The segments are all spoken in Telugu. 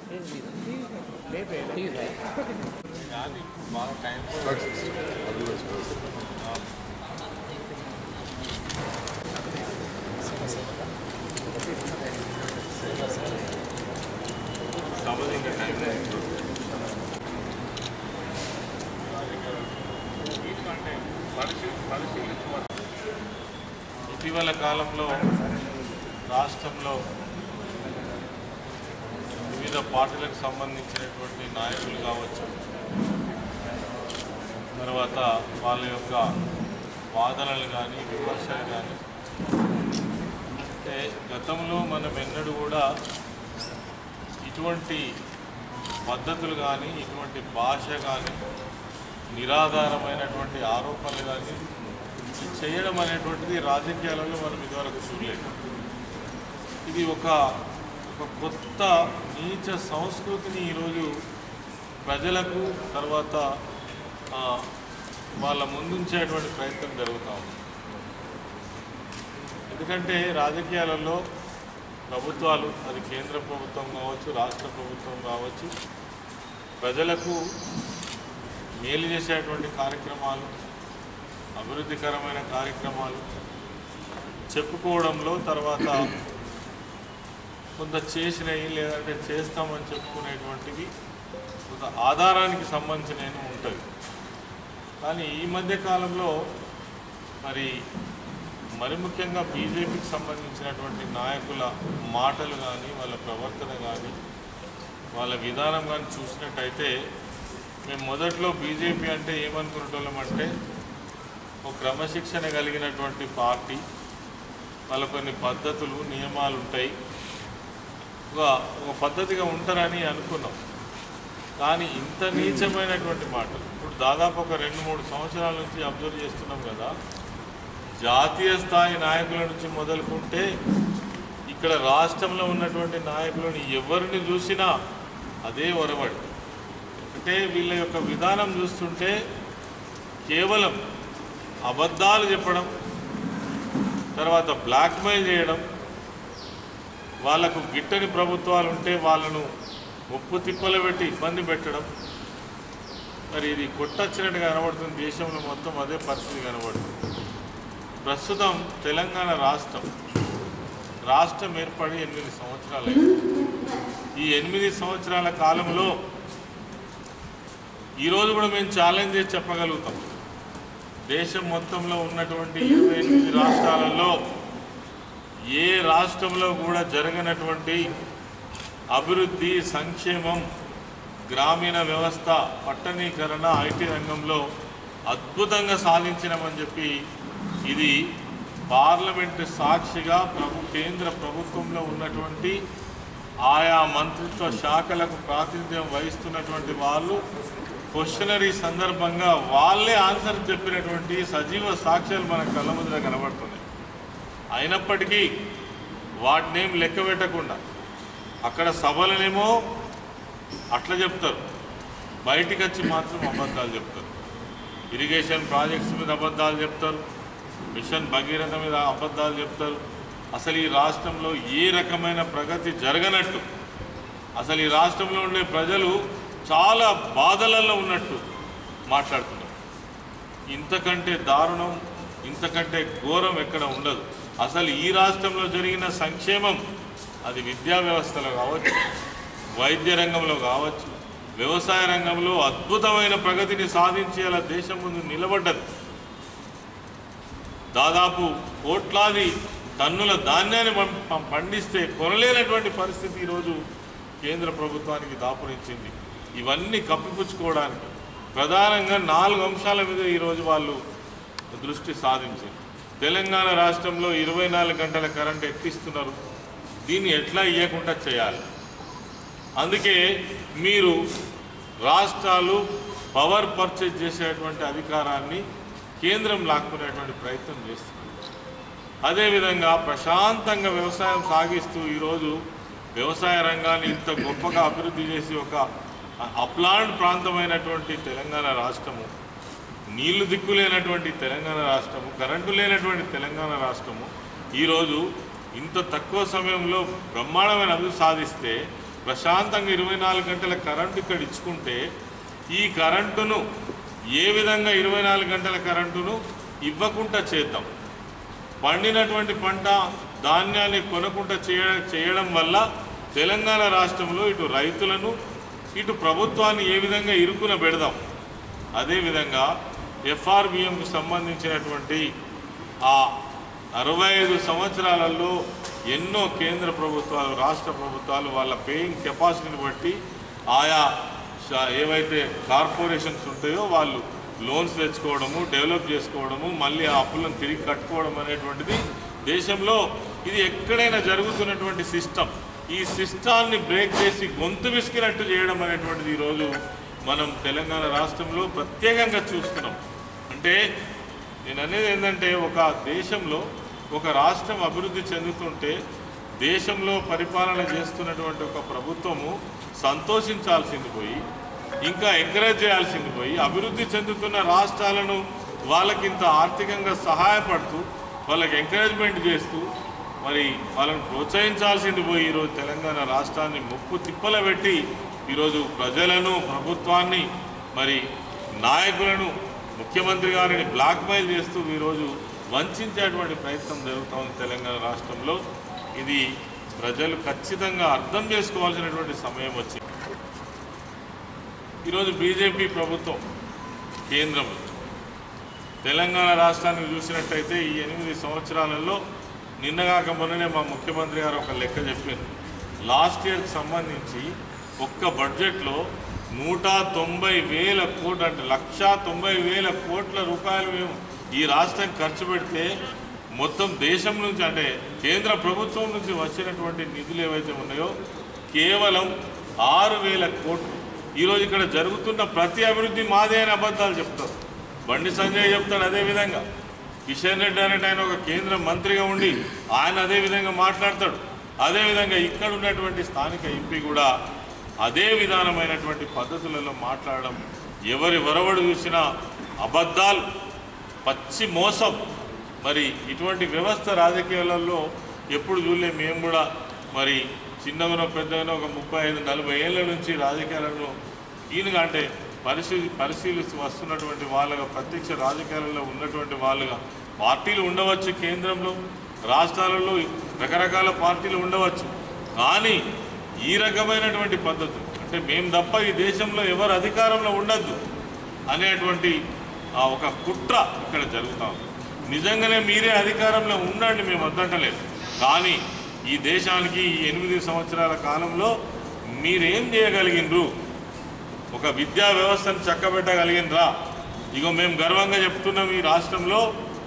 కానీ బాగా టైం కాబట్టి ఇంకా టైం లేదు. పరిశీ- పరిశీలించమని. ఇటీవల కాలంలో రాష్ట్రంలో వివిధ పార్టీలకు సంబంధించినటువంటి నాయకులు కావచ్చు తర్వాత వాళ్ళ యొక్క వాదనలు కానీ విమర్శలు కానీ అంటే గతంలో మనం ఎన్నడూ కూడా ఇటువంటి పద్ధతులు కానీ ఇటువంటి భాష కానీ నిరాధారమైనటువంటి ఆరోపణలు కానీ చేయడం అనేటువంటిది రాజకీయాలలో మనం ఇదివరకు చూడలేదు ఇది ఒక ఒక కొత్త నీచ సంస్కృతిని ఈరోజు ప్రజలకు తర్వాత ఆ, వాళ్ళ ముందుంచేటువంటి ప్రయత్నం జరుగుతూ ఉంది ఎందుకంటే రాజకీయాలలో ప్రభుత్వాలు అది కేంద్ర ప్రభుత్వం కావచ్చు రాష్ట్ర ప్రభుత్వం కావచ్చు ప్రజలకు మేలు చేసేటువంటి కార్యక్రమాలు అభివృద్ధికరమైన కార్యక్రమాలు చెప్పుకోవడంలో తర్వాత కొంత చేసినవి లేదంటే చేస్తామని చెప్పుకునేటువంటివి కొంత ఆధారానికి సంబంధించినవి ఉంటుంది కానీ ఈ మధ్య కాలంలో మరి మరి ముఖ్యంగా బీజేపీకి సంబంధించినటువంటి నాయకుల మాటలు కానీ వాళ్ళ ప్రవర్తన కానీ వాళ్ళ విధానం కానీ చూసినట్టయితే మేము మొదట్లో బీజేపీ అంటే ఏమనుకునేటోళ్ళం అంటే ఒక క్రమశిక్షణ కలిగినటువంటి పార్టీ వాళ్ళ కొన్ని పద్ధతులు నియమాలు ఉంటాయి ఒక ఒక పద్ధతిగా ఉంటారని అనుకున్నాం కానీ ఇంత నీచమైనటువంటి మాటలు ఇప్పుడు దాదాపు ఒక రెండు మూడు సంవత్సరాల నుంచి అబ్జర్వ్ చేస్తున్నాం కదా జాతీయ స్థాయి నాయకుల నుంచి మొదలుకుంటే ఇక్కడ రాష్ట్రంలో ఉన్నటువంటి నాయకులను ఎవరిని చూసినా అదే ఒరవడి అంటే వీళ్ళ యొక్క విధానం చూస్తుంటే కేవలం అబద్ధాలు చెప్పడం తర్వాత బ్లాక్మెయిల్ చేయడం వాళ్ళకు గిట్టని ప్రభుత్వాలు ఉంటే వాళ్ళను ముప్పు తిప్పలు పెట్టి ఇబ్బంది పెట్టడం మరి ఇది కొట్టొచ్చినట్టు కనబడుతుంది దేశంలో మొత్తం అదే పరిస్థితి కనబడుతుంది ప్రస్తుతం తెలంగాణ రాష్ట్రం రాష్ట్రం ఏర్పడి ఎనిమిది సంవత్సరాలు ఈ ఎనిమిది సంవత్సరాల కాలంలో ఈరోజు కూడా మేము ఛాలెంజ్ చేసి చెప్పగలుగుతాం దేశం మొత్తంలో ఉన్నటువంటి ఇరవై ఎనిమిది రాష్ట్రాలలో ఏ రాష్ట్రంలో కూడా జరగనటువంటి అభివృద్ధి సంక్షేమం గ్రామీణ వ్యవస్థ పట్టణీకరణ ఐటీ రంగంలో అద్భుతంగా సాధించినామని చెప్పి ఇది పార్లమెంటు సాక్షిగా ప్రభు కేంద్ర ప్రభుత్వంలో ఉన్నటువంటి ఆయా మంత్రిత్వ శాఖలకు ప్రాతినిధ్యం వహిస్తున్నటువంటి వాళ్ళు క్వశ్చనరీ సందర్భంగా వాళ్ళే ఆన్సర్ చెప్పినటువంటి సజీవ సాక్ష్యాలు మన కళ్ళ ముందర కనబడుతున్నాయి అయినప్పటికీ వాటినేం లెక్క పెట్టకుండా అక్కడ సభలనేమో అట్లా చెప్తారు బయటికి వచ్చి మాత్రం అబద్ధాలు చెప్తారు ఇరిగేషన్ ప్రాజెక్ట్స్ మీద అబద్ధాలు చెప్తారు మిషన్ భగీరథ మీద అబద్ధాలు చెప్తారు అసలు ఈ రాష్ట్రంలో ఏ రకమైన ప్రగతి జరగనట్టు అసలు ఈ రాష్ట్రంలో ఉండే ప్రజలు చాలా బాధలలో ఉన్నట్టు మాట్లాడుతున్నారు ఇంతకంటే దారుణం ఇంతకంటే ఘోరం ఎక్కడ ఉండదు అసలు ఈ రాష్ట్రంలో జరిగిన సంక్షేమం అది విద్యా వ్యవస్థలో కావచ్చు వైద్య రంగంలో కావచ్చు వ్యవసాయ రంగంలో అద్భుతమైన ప్రగతిని సాధించి అలా దేశం ముందు నిలబడ్డది దాదాపు కోట్లాది టన్నుల ధాన్యాన్ని పం- పం- పండిస్తే కొనలేనటువంటి పరిస్థితి ఈరోజు కేంద్ర ప్రభుత్వానికి దాపురించింది ఇవన్నీ కప్పిపుచ్చుకోవడానికి ప్రధానంగా నాలుగు అంశాల మీద ఈరోజు వాళ్ళు దృష్టి సాధించింది తెలంగాణ రాష్ట్రంలో ఇరవై నాలుగు గంటల కరెంట్ ఎక్కిస్తున్నారు దీన్ని ఎట్లా ఇవ్వకుండా చేయాలి అందుకే మీరు రాష్ట్రాలు పవర్ పర్చేజ్ చేసేటువంటి అధికారాన్ని కేంద్రం లాక్కునేటువంటి ప్రయత్నం చేస్తుంది అదేవిధంగా ప్రశాంతంగా వ్యవసాయం సాగిస్తూ ఈరోజు వ్యవసాయ రంగాన్ని ఇంత గొప్పగా అభివృద్ధి చేసి ఒక అప్లాండ్ ప్రాంతమైనటువంటి తెలంగాణ రాష్ట్రము నీళ్లు దిక్కు లేనటువంటి తెలంగాణ రాష్ట్రము కరెంటు లేనటువంటి తెలంగాణ రాష్ట్రము ఈరోజు ఇంత తక్కువ సమయంలో బ్రహ్మాండమైన అభివృద్ధి సాధిస్తే ప్రశాంతంగా ఇరవై నాలుగు గంటల కరెంటు ఇక్కడ ఇచ్చుకుంటే ఈ కరెంటును ఏ విధంగా ఇరవై నాలుగు గంటల కరెంటును ఇవ్వకుండా చేద్దాం పండినటువంటి పంట ధాన్యాన్ని కొనకుండా చేయ చేయడం వల్ల తెలంగాణ రాష్ట్రంలో ఇటు రైతులను ఇటు ప్రభుత్వాన్ని ఏ విధంగా ఇరుకున పెడదాం అదేవిధంగా ఎఫ్ఆర్బిఎంకు సంబంధించినటువంటి ఆ అరవై ఐదు సంవత్సరాలలో ఎన్నో కేంద్ర ప్రభుత్వాలు రాష్ట్ర ప్రభుత్వాలు వాళ్ళ పేయింగ్ కెపాసిటీని బట్టి ఆయా షా- ఏవైతే కార్పొరేషన్స్ ఉంటాయో వాళ్ళు లోన్స్ తెచ్చుకోవడము డెవలప్ చేసుకోవడము మళ్ళీ ఆ అప్పులను తిరిగి కట్టుకోవడం అనేటువంటిది దేశంలో ఇది ఎక్కడైనా జరుగుతున్నటువంటి సిస్టమ్ ఈ సిస్టాన్ని బ్రేక్ చేసి గొంతు విసికినట్టు చేయడం అనేటువంటిది ఈరోజు మనం తెలంగాణ రాష్ట్రంలో ప్రత్యేకంగా చూస్తున్నాం అంటే నేను అనేది ఏంటంటే ఒక దేశంలో ఒక రాష్ట్రం అభివృద్ధి చెందుతుంటే దేశంలో పరిపాలన చేస్తున్నటువంటి ఒక ప్రభుత్వము సంతోషించాల్సింది పోయి ఇంకా ఎంకరేజ్ చేయాల్సింది పోయి అభివృద్ధి చెందుతున్న రాష్ట్రాలను వాళ్ళకింత ఆర్థికంగా సహాయపడుతూ వాళ్ళకి ఎంకరేజ్మెంట్ చేస్తూ మరి వాళ్ళని ప్రోత్సహించాల్సింది పోయి ఈరోజు తెలంగాణ రాష్ట్రాన్ని ముప్పు తిప్పల పెట్టి ఈరోజు ప్రజలను ప్రభుత్వాన్ని మరి నాయకులను ముఖ్యమంత్రి గారిని బ్లాక్మెయిల్ చేస్తూ ఈరోజు వంచేటువంటి ప్రయత్నం జరుగుతోంది తెలంగాణ రాష్ట్రంలో ఇది ప్రజలు ఖచ్చితంగా అర్థం చేసుకోవాల్సినటువంటి సమయం వచ్చింది ఈరోజు బీజేపీ ప్రభుత్వం కేంద్రంలో తెలంగాణ రాష్ట్రాన్ని చూసినట్టయితే ఈ ఎనిమిది సంవత్సరాలలో నిన్నగాక మొన్ననే మా ముఖ్యమంత్రి గారు ఒక లెక్క చెప్పారు లాస్ట్ ఇయర్కి సంబంధించి ఒక్క బడ్జెట్లో నూట తొంభై వేల కోట్లు అంటే లక్షా తొంభై వేల కోట్ల రూపాయలు మేము ఈ రాష్ట్రం ఖర్చు పెడితే మొత్తం దేశం నుంచి అంటే కేంద్ర ప్రభుత్వం నుంచి వచ్చినటువంటి నిధులు ఏవైతే ఉన్నాయో కేవలం ఆరు వేల కోట్లు ఈరోజు ఇక్కడ జరుగుతున్న ప్రతి అభివృద్ధి మాదే అని అబద్ధాలు చెప్తారు బండి సంజయ్ చెప్తాడు అదే విధంగా కిషన్ రెడ్డి అనేట ఆయన ఒక కేంద్ర మంత్రిగా ఉండి ఆయన అదే విధంగా మాట్లాడతాడు అదేవిధంగా ఇక్కడ ఉన్నటువంటి స్థానిక ఎంపీ కూడా అదే విధానమైనటువంటి పద్ధతులలో మాట్లాడడం ఎవరి వరవడు చూసినా అబద్ధాలు పచ్చి మోసం మరి ఇటువంటి వ్యవస్థ రాజకీయాలలో ఎప్పుడు చూడలే మేము కూడా మరి చిన్నగానో పెద్దగానో ఒక ముప్పై ఐదు నలభై ఏళ్ళ నుంచి రాజకీయాలలో ఈయనగా అంటే పరిశీలి పరిశీలిస్తూ వస్తున్నటువంటి వాళ్ళగా ప్రత్యక్ష రాజకీయాలలో ఉన్నటువంటి వాళ్ళుగా పార్టీలు ఉండవచ్చు కేంద్రంలో రాష్ట్రాలలో రకరకాల పార్టీలు ఉండవచ్చు కానీ ఈ రకమైనటువంటి పద్ధతులు అంటే మేము తప్ప ఈ దేశంలో ఎవరు అధికారంలో ఉండద్దు అనేటువంటి ఆ ఒక కుట్ర ఇక్కడ జరుగుతా ఉంది నిజంగానే మీరే అధికారంలో ఉండండి మేము వద్దంటలేదు కానీ ఈ దేశానికి ఈ ఎనిమిది సంవత్సరాల కాలంలో మీరేం చేయగలిగినరు ఒక విద్యా వ్యవస్థను చక్కబెట్టగలిగినరా ఇగో మేము గర్వంగా చెప్తున్నాం ఈ రాష్ట్రంలో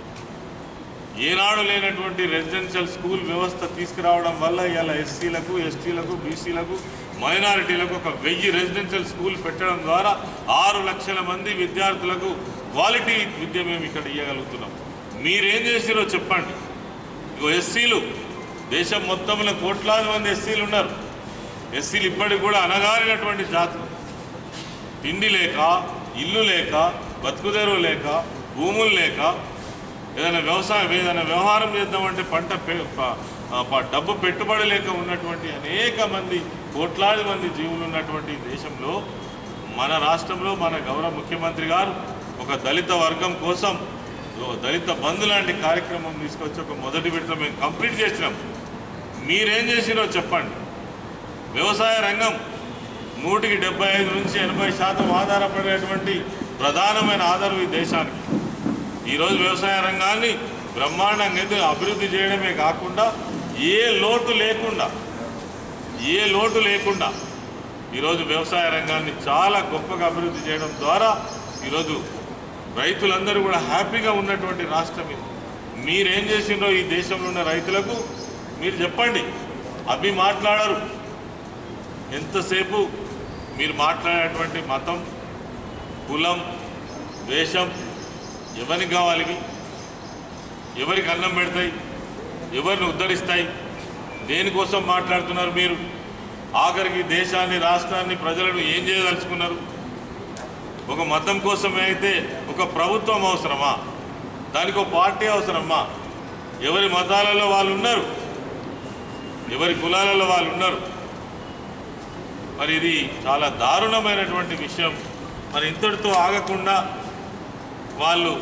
ఏనాడు లేనటువంటి రెసిడెన్షియల్ స్కూల్ వ్యవస్థ తీసుకురావడం వల్ల ఇలా ఎస్సీలకు ఎస్టీలకు బీసీలకు మైనారిటీలకు ఒక వెయ్యి రెసిడెన్షియల్ స్కూల్ పెట్టడం ద్వారా ఆరు లక్షల మంది విద్యార్థులకు క్వాలిటీ విద్య మేము ఇక్కడ ఇవ్వగలుగుతున్నాం మీరేం చేసిరో చెప్పండి ఇగో ఎస్సీలు దేశం మొత్తంలో కోట్లాది మంది ఎస్సీలు ఉన్నారు ఎస్సీలు ఇప్పటికి కూడా అనగారినటువంటి జాతులు తిండి లేక ఇల్లు లేక బతుకుదెరువు లేక భూములు లేక ఏదైనా వ్యవసాయం ఏదైనా వ్యవహారం చేద్దామంటే పంట పె- ప- ఆ, ప- డబ్బు పెట్టుబడి లేక ఉన్నటువంటి అనేక మంది కోట్లాది మంది జీవులు ఉన్నటువంటి ఈ దేశంలో మన రాష్ట్రంలో మన గౌరవ ముఖ్యమంత్రి గారు ఒక దళిత వర్గం కోసం ఓ దళిత బంధు లాంటి కార్యక్రమం తీసుకొచ్చి ఒక మొదటి విడత మేము కంప్లీట్ చేసినాం మీరేం చేసిరో చెప్పండి వ్యవసాయ రంగం నూటికి డెబ్బై ఐదు నుంచి ఎనభై శాతం ఆధారపడేటువంటి ప్రధానమైన ఆధారం ఈ దేశానికి ఈరోజు వ్యవసాయ రంగాన్ని బ్రహ్మాండంగా ఎందుకు అభివృద్ధి చేయడమే కాకుండా ఏ లోటు లేకుండా ఏ లోటు లేకుండా ఈరోజు వ్యవసాయ రంగాన్ని చాలా గొప్పగా అభివృద్ధి చేయడం ద్వారా ఈరోజు రైతులందరూ కూడా హ్యాపీగా ఉన్నటువంటి రాష్ట్రం ఇది మీరేం చేసిండ్రో ఈ దేశంలో ఉన్న రైతులకు మీరు చెప్పండి అవి మాట్లాడరు ఎంతసేపు మీరు మాట్లాడేటువంటి మతం కులం వేషం ఎవరికి కావాలి ఇవి? ఎవరికి అన్నం పెడతాయి ఎవరిని ఉద్ధరిస్తాయి దేనికోసం మాట్లాడుతున్నారు మీరు ఆఖరికి దేశాన్ని రాష్ట్రాన్ని ప్రజలను ఏం చేయదలుచుకున్నారు ఒక మతం కోసమే అయితే ఒక ప్రభుత్వం అవసరమా దానికి ఒక పార్టీ అవసరమా ఎవరి మతాలలో వాళ్ళు ఉన్నారు ఎవరి కులాలలో వాళ్ళు ఉన్నారు మరి ఇది చాలా దారుణమైనటువంటి విషయం మరి ఇంతటితో ఆగకుండా వాళ్ళు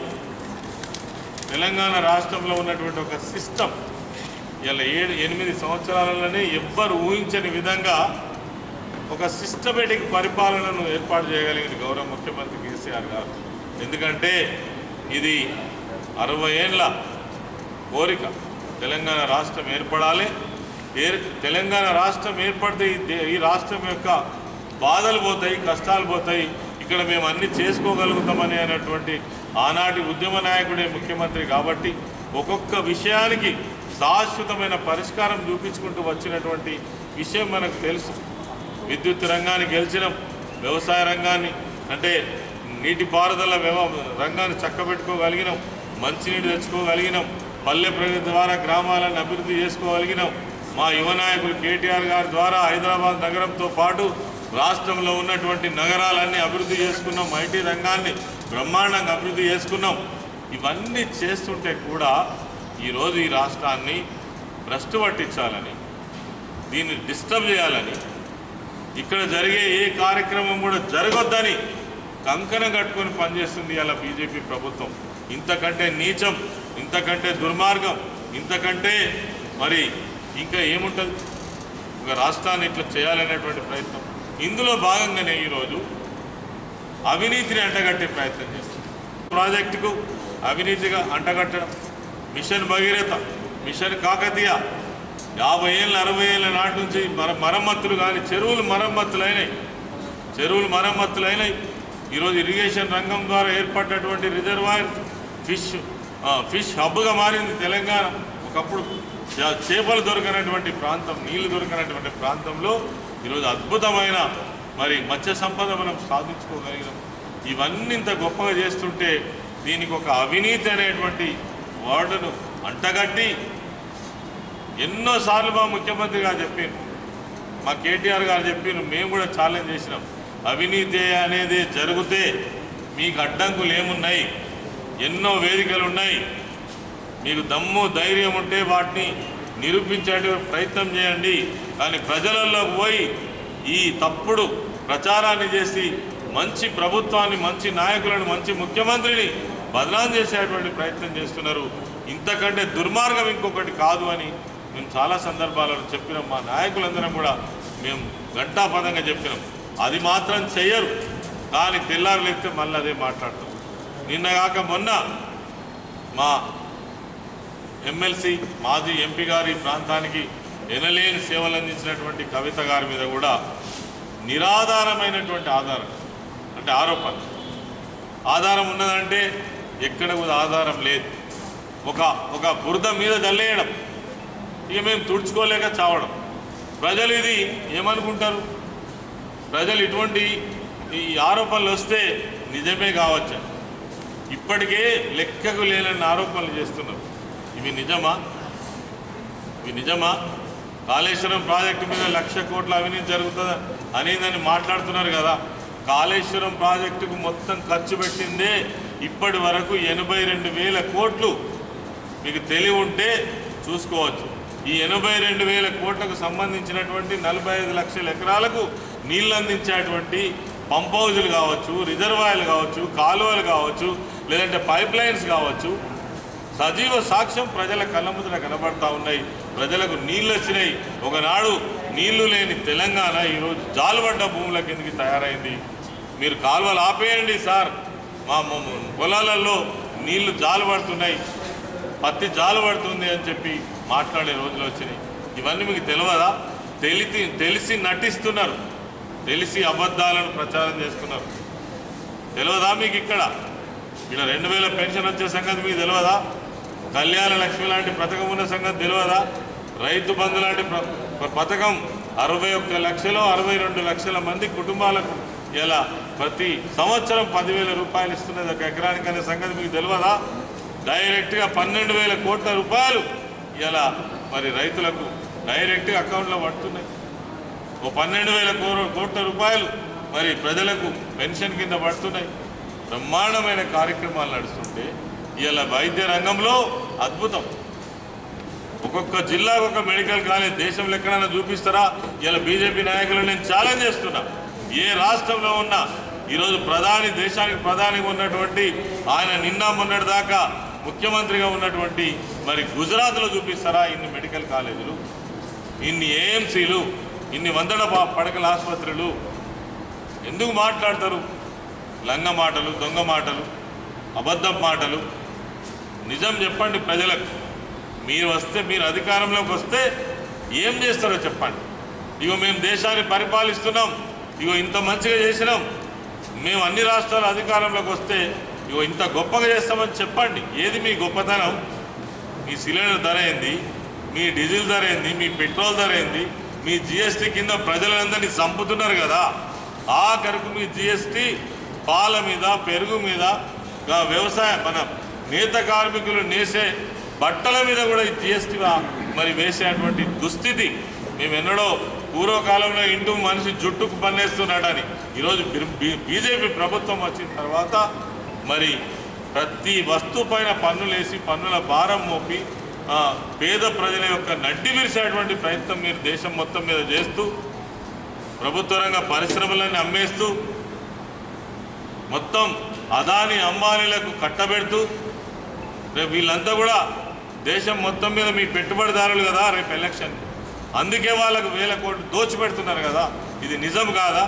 తెలంగాణ రాష్ట్రంలో ఉన్నటువంటి ఒక సిస్టమ్ ఇలా ఏడు ఎనిమిది సంవత్సరాలలోనే ఎవ్వరు ఊహించని విధంగా ఒక సిస్టమేటిక్ పరిపాలనను ఏర్పాటు చేయగలిగిన గౌరవ ముఖ్యమంత్రి కేసీఆర్ గారు ఎందుకంటే ఇది అరవై ఏళ్ళ కోరిక తెలంగాణ రాష్ట్రం ఏర్పడాలి ఏర్ తెలంగాణ రాష్ట్రం ఏర్పడితే ఈ దే- ఈ రాష్ట్రం యొక్క బాధలు పోతాయి కష్టాలు పోతాయి ఇక్కడ మేము అన్ని చేసుకోగలుగుతామని అనేటువంటి ఆనాటి ఉద్యమ నాయకుడే ముఖ్యమంత్రి కాబట్టి ఒక్కొక్క విషయానికి శాశ్వతమైన పరిష్కారం చూపించుకుంటూ వచ్చినటువంటి విషయం మనకు తెలుసు విద్యుత్ రంగాన్ని గెలిచినాం వ్యవసాయ రంగాన్ని అంటే నీటిపారుదల వ్యవ రంగాన్ని చక్కబెట్టుకోగలిగినాం మంచినీటి తెచ్చుకోగలిగినాం పల్లె ప్రగతి ద్వారా గ్రామాలను అభివృద్ధి చేసుకోగలిగినాం మా యువ నాయకులు కేటీఆర్ గారి ద్వారా హైదరాబాద్ నగరంతో పాటు రాష్ట్రంలో ఉన్నటువంటి నగరాలన్నీ అభివృద్ధి చేసుకున్నాం ఐటీ రంగాన్ని బ్రహ్మాండంగా అభివృద్ధి చేసుకున్నాం ఇవన్నీ చేస్తుంటే కూడా ఈరోజు ఈ రాష్ట్రాన్ని భ్రష్టు పట్టించాలని దీన్ని డిస్టర్బ్ చేయాలని ఇక్కడ జరిగే ఏ కార్యక్రమం కూడా జరగొద్దని కంకణం కట్టుకొని పనిచేస్తుంది అలా బీజేపీ ప్రభుత్వం ఇంతకంటే నీచం ఇంతకంటే దుర్మార్గం ఇంతకంటే మరి ఇంకా ఏముంటుంది ఒక రాష్ట్రాన్ని ఇట్లా చేయాలనేటువంటి ప్రయత్నం ఇందులో భాగంగానే ఈరోజు అవినీతిని అంటగట్టే ప్రయత్నం చేస్తుంది ప్రాజెక్టుకు అవినీతిగా అంటగట్టడం మిషన్ భగీరథ మిషన్ కాకతీయ యాభై ఏళ్ళ అరవై ఏళ్ళ నాటి నుంచి మర మరమ్మతులు కానీ చెరువులు మరమ్మతులైనాయి చెరువులు మరమ్మతులైనాయి ఈరోజు ఇరిగేషన్ రంగం ద్వారా ఏర్పడినటువంటి రిజర్వాయర్ ఫిష్ ఆ, ఫిష్ హబ్గా మారింది తెలంగాణ ఒకప్పుడు చే- చేపలు దొరకనటువంటి ప్రాంతం నీళ్లు దొరకనటువంటి ప్రాంతంలో ఈరోజు అద్భుతమైన మరి మత్స్య సంపద మనం సాధించుకోగలిగినాం ఇవన్నీ ఇంత గొప్పగా చేస్తుంటే దీనికి ఒక అవినీతి అనేటువంటి వర్డ్ను అంటగట్టి ఎన్నోసార్లు మా ముఖ్యమంత్రి గారు చెప్పారు మా కేటీఆర్ గారు చెప్పారు మేము కూడా ఛాలెంజ్ చేసినాం అవినీతి అనేది జరిగితే మీకు అడ్డంకులు ఏమున్నాయి ఎన్నో వేదికలు ఉన్నాయి మీకు దమ్ము ధైర్యం ఉంటే వాటిని నిరూపించే ప్రయత్నం చేయండి కానీ ప్రజలలోకి పోయి ఈ తప్పుడు ప్రచారాన్ని చేసి మంచి ప్రభుత్వాన్ని మంచి నాయకులను మంచి ముఖ్యమంత్రిని బదనాం చేసేటువంటి ప్రయత్నం చేస్తున్నారు ఇంతకంటే దుర్మార్గం ఇంకొకటి కాదు అని మేము చాలా సందర్భాలలో చెప్పినాం మా నాయకులందరం కూడా మేము ఘంటాపదంగా చెప్పినాం అది మాత్రం చెయ్యరు కానీ తెల్లారులెత్తే మళ్ళీ అదే మాట్లాడతాం నిన్నగాక మొన్న మా ఎమ్మెల్సీ మాజీ ఎంపీ గారి ప్రాంతానికి ఎనలేని సేవలు అందించినటువంటి కవిత గారి మీద కూడా నిరాధారమైనటువంటి ఆధారం అంటే ఆరోపణ ఆధారం ఉన్నదంటే ఎక్కడ కూడా ఆధారం లేదు ఒక ఒక బురద మీద జల్లేయడం ఇక మేము తుడుచుకోలేక చావడం ప్రజలు ఇది ఏమనుకుంటారు ప్రజలు ఇటువంటి ఈ ఆరోపణలు వస్తే నిజమే కావచ్చు ఇప్పటికే లెక్కకు లేనన్ని ఆరోపణలు చేస్తున్నారు ఇవి నిజమా ఇవి నిజమా కాళేశ్వరం ప్రాజెక్టు మీద లక్ష కోట్ల అవినీతి జరుగుతుందా అనేదని మాట్లాడుతున్నారు కదా కాళేశ్వరం ప్రాజెక్టుకు మొత్తం ఖర్చు పెట్టిందే ఇప్పటి వరకు ఎనభై రెండు వేల కోట్లు మీకు తెలివి ఉంటే చూసుకోవచ్చు ఈ ఎనభై రెండు వేల కోట్లకు సంబంధించినటువంటి నలభై ఐదు లక్షల ఎకరాలకు నీళ్ళు అందించేటువంటి పంప్ హౌజులు కావచ్చు రిజర్వాయర్లు కావచ్చు కాలువలు కావచ్చు లేదంటే పైప్ లైన్స్ కావచ్చు సజీవ సాక్ష్యం ప్రజల కళ్ళ ముందర కనబడతా ఉన్నాయి ప్రజలకు నీళ్ళు వచ్చినాయి ఒకనాడు నీళ్లు లేని తెలంగాణ ఈరోజు జాలుబడ్డ భూముల కిందకి తయారైంది మీరు కాలువలు ఆపేయండి సార్ మా మా- మా పొలాలలో నీళ్లు జాలు పడుతున్నాయి పత్తి జాలు పడుతుంది అని చెప్పి మాట్లాడే రోజులు వచ్చినాయి ఇవన్నీ మీకు తెలియదా తెలిసి తెలిసి నటిస్తున్నారు తెలిసి అబద్ధాలను ప్రచారం చేస్తున్నారు తెలియదా మీకు ఇక్కడ ఇక్కడ రెండు వేల పెన్షన్ వచ్చే సంగతి మీకు తెలియదా కళ్యాణ లక్ష్మి లాంటి పథకం ఉన్న సంగతి తెలియదా రైతు బంధు లాంటి ప్ర- ప్ర- పథకం అరవై ఒక్క లక్షలు అరవై రెండు లక్షల మంది కుటుంబాలకు ఇలా ప్రతి సంవత్సరం పదివేల రూపాయలు ఇస్తున్నది ఒక ఎకరానికి అనే సంగతి మీకు తెలియదా డైరెక్ట్గా పన్నెండు వేల కోట్ల రూపాయలు ఇలా మరి రైతులకు డైరెక్ట్గా అకౌంట్లో పడుతున్నాయి ఓ పన్నెండు వేల కోర- కోట్ల రూపాయలు మరి ప్రజలకు పెన్షన్ కింద పడుతున్నాయి బ్రహ్మాండమైన కార్యక్రమాలు నడుస్తుంటే ఇవాళ వైద్య రంగంలో అద్భుతం ఒక్కొక్క జిల్లాకు ఒక మెడికల్ కాలేజ్ దేశంలో ఎక్కడైనా చూపిస్తారా ఇలా బీజేపీ నాయకులు నేను ఛాలెంజ్ చేస్తున్నా ఏ రాష్ట్రంలో ఉన్నా ఈరోజు ప్రధాని దేశానికి ప్రధానిగా ఉన్నటువంటి ఆయన నిన్న మొన్నటి దాకా ముఖ్యమంత్రిగా ఉన్నటువంటి మరి గుజరాత్లో చూపిస్తారా ఇన్ని మెడికల్ కాలేజీలు ఇన్ని ఏఎంసీలు ఇన్ని వందల ప- పడకల ఆసుపత్రులు ఎందుకు మాట్లాడతారు లంగ మాటలు దొంగ మాటలు అబద్ధం మాటలు నిజం చెప్పండి ప్రజలకు మీరు వస్తే మీరు అధికారంలోకి వస్తే ఏం చేస్తారో చెప్పండి ఇగో మేము దేశాన్ని పరిపాలిస్తున్నాం ఇగో ఇంత మంచిగా చేసినాం మేము అన్ని రాష్ట్రాల అధికారంలోకి వస్తే ఇగో ఇంత గొప్పగా చేస్తామని చెప్పండి ఏది మీ గొప్పతనం మీ సిలిండర్ ధర ఏంది మీ డీజిల్ ధర ఏంది మీ పెట్రోల్ ధర ఏంది మీ జిఎస్టీ కింద ప్రజలందరినీ చంపుతున్నారు కదా ఆఖరికి మీ జిఎస్టీ పాల మీద పెరుగు మీద గా వ్యవసాయ మన నేత కార్మికులు నేసే బట్టల మీద కూడా ఈ జిఎస్టీ మరి వేసేటువంటి దుస్థితి మేము ఎన్నడో పూర్వకాలంలో ఇంటూ మనిషి జుట్టుకు పన్నేస్తున్నాడని ఈరోజు బీజేపీ ప్రభుత్వం వచ్చిన తర్వాత మరి ప్రతి వస్తువు పైన పన్నులేసి పన్నుల భారం మోపి ఆ, పేద ప్రజల యొక్క నడ్డి విరిసేటువంటి ప్రయత్నం మీరు దేశం మొత్తం మీద చేస్తూ ప్రభుత్వ రంగ పరిశ్రమలన్నీ అమ్మేస్తూ మొత్తం అదాని అంబానీలకు కట్టబెడుతూ రేపు వీళ్ళంతా కూడా దేశం మొత్తం మీద మీ పెట్టుబడిదారులు కదా రేపు ఎలక్షన్ అందుకే వాళ్ళకు వేల కోట్లు దోచిపెడుతున్నారు కదా ఇది నిజం కాదా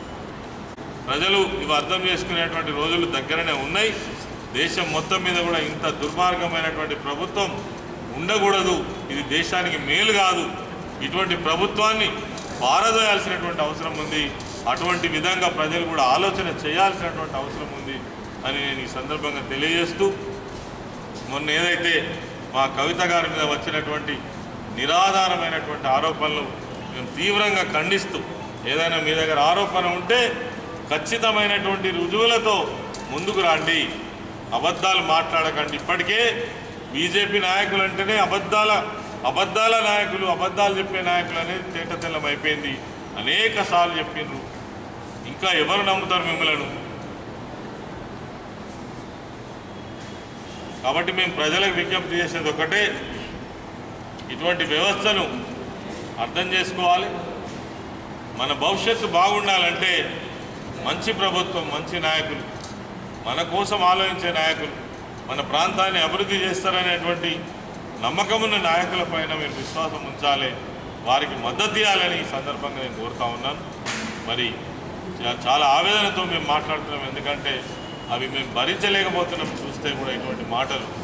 ప్రజలు ఇవి అర్థం చేసుకునేటువంటి రోజులు దగ్గరనే ఉన్నాయి దేశం మొత్తం మీద కూడా ఇంత దుర్మార్గమైనటువంటి ప్రభుత్వం ఉండకూడదు ఇది దేశానికి మేలు కాదు ఇటువంటి ప్రభుత్వాన్ని పారదోయాల్సినటువంటి అవసరం ఉంది అటువంటి విధంగా ప్రజలు కూడా ఆలోచన చేయాల్సినటువంటి అవసరం ఉంది అని నేను ఈ సందర్భంగా తెలియజేస్తూ మొన్న ఏదైతే మా కవిత గారి మీద వచ్చినటువంటి నిరాధారమైనటువంటి ఆరోపణలు మేము తీవ్రంగా ఖండిస్తూ ఏదైనా మీ దగ్గర ఆరోపణ ఉంటే ఖచ్చితమైనటువంటి రుజువులతో ముందుకు రండి అబద్ధాలు మాట్లాడకండి ఇప్పటికే బీజేపీ నాయకులు అంటేనే అబద్ధాల అబద్ధాల నాయకులు అబద్ధాలు చెప్పే నాయకులు అనేది తేట తెల్లం అయిపోయింది అనేక సార్లు చెప్పిండ్రు ఇంకా ఎవరు నమ్ముతారు మిమ్మలను కాబట్టి మేము ప్రజలకు విజ్ఞప్తి చేసేది ఒకటే ఇటువంటి వ్యవస్థను అర్థం చేసుకోవాలి మన భవిష్యత్తు బాగుండాలంటే మంచి ప్రభుత్వం మంచి నాయకులు మన కోసం ఆలోచించే నాయకులు మన ప్రాంతాన్ని అభివృద్ధి చేస్తారనేటువంటి నమ్మకమున్న నాయకుల పైన మీరు విశ్వాసం ఉంచాలి వారికి మద్దతు ఇవ్వాలని ఈ సందర్భంగా నేను కోరుతా ఉన్నాను మరి చా- చాలా ఆవేదనతో మేము మాట్లాడుతున్నాం ఎందుకంటే అవి మేము భరించలేకపోతున్నాం చూస్తే కూడా ఇటువంటి మాటలు